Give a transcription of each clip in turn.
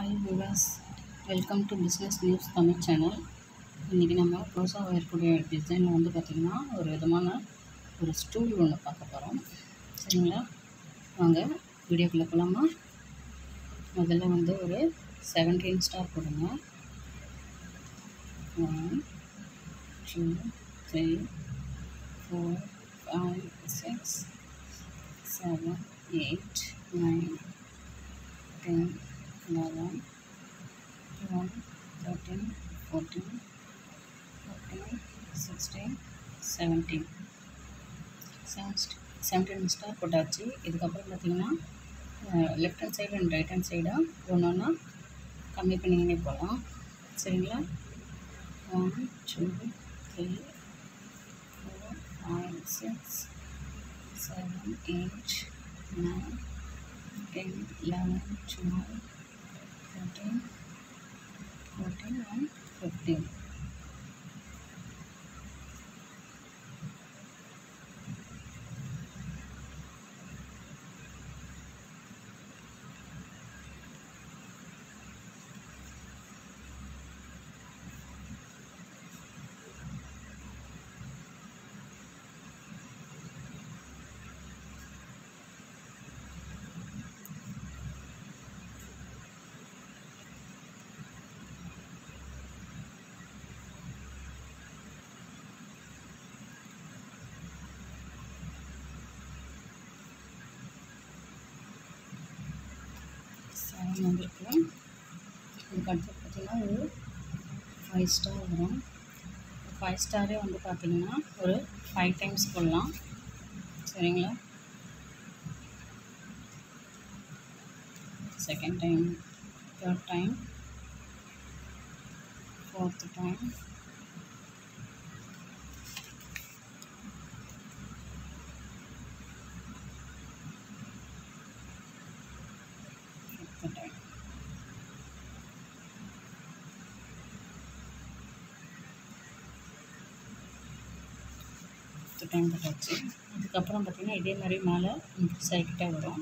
Hi விவாஸ் welcome to business news Tamil channel இன்றைக்கி நம்ம க்ளோஸாக இருக்கக்கூடிய டிசைனில் வந்து பார்த்திங்கன்னா ஒரு விதமான ஒரு ஸ்டூல் ஒன்று பார்க்க போகிறோம் சரிங்களா வாங்க வீடியோக்குள்ளே போகலாமா முதல்ல வந்து ஒரு செவன்டீன் ஸ்டார் போடுங்க one two three four five six seven eight nine ten eleven twelve thirteen fourteen fifteen sixteen seventeen seventeen star போட்டாச்சு இதுக்கப்புறம் பார்த்தீங்கன்னா left hand side and right hand சைடாக ஒன்று ஒன்றா கம்மி பண்ணிக்கினே போகலாம் சரிங்களா one two three four five six seven, eight, nine, ten, eleven, twelve, thirteen, fourteen, and fifteen. Seven வந்திருக்கு இதுக்கு அடுத்து பார்த்தீங்கன்னா ஒரு ஃபைவ் ஸ்டார் வரும் ஃபைவ் ஸ்டாரே வந்து பார்த்தீங்கன்னா ஒரு ஃபைவ் டைம்ஸ் போடலாம் சரிங்களா second time third time fourth time fifth time fifth time போட்டாச்சு அதுக்கப்புறம் பார்த்திங்கன்னா இதே மாதிரி மேலே இன்க்ரீஸ் ஆகிக்கிட்டே வரும்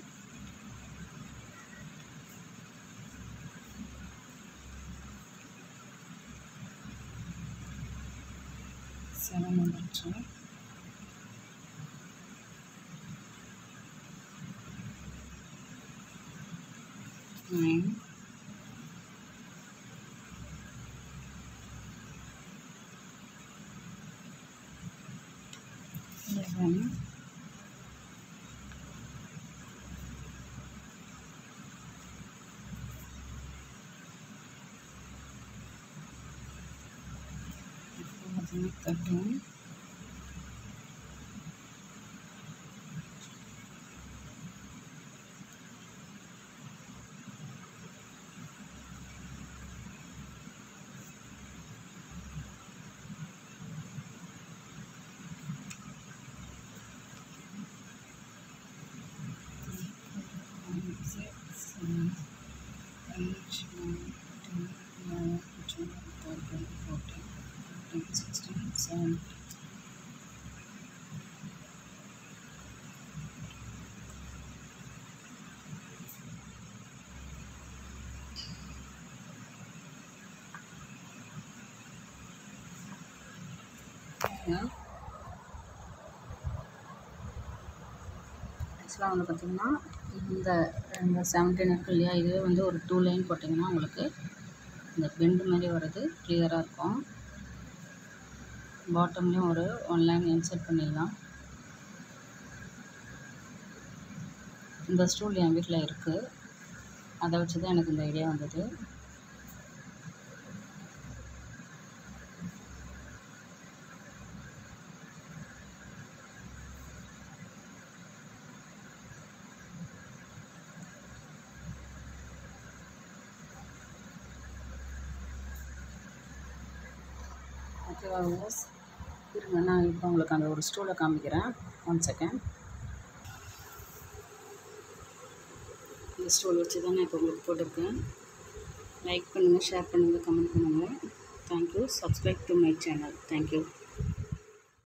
செவன் வந்துருச்சு nine, eleven, thirteen, five, six, seven, eight, nine, ten, eleven, twelve, thirteen, fourteen, fifteen, sixteen, seventeen. Yeah. ஆக்சுவலாக வந்து பார்த்திங்கன்னா இந்த இந்த செவன்டீன் இருக்கு இல்லையா இதுவே வந்து ஒரு டூ லைன் போட்டிங்கன்னா உங்களுக்கு இந்த பெண்டு மாதிரி வர்றது கிளியராக இருக்கும் பாட்டம்லேயும் ஒரு ஒன் லைன் இன்சர்ட் பண்ணிடலாம் இந்த ஸ்டூல் என் வீட்டில் இருக்குது அதை வச்சு தான் எனக்கு இந்த ஐடியா வந்தது ஓகேவா விவஸ் இருங்க நான் இப்போ உங்களுக்கு அந்த ஒரு ஸ்டூலை காமிக்கிறேன் ஒன் செகண்ட் இந்த ஸ்டூல் வச்சு தான் நான் இப்போ உங்களுக்கு போட்டிருக்கேன் லைக் பண்ணுங்கள் ஷேர் பண்ணுங்கள் கமெண்ட் பண்ணுங்கள் thank you subscribe to my channel thank you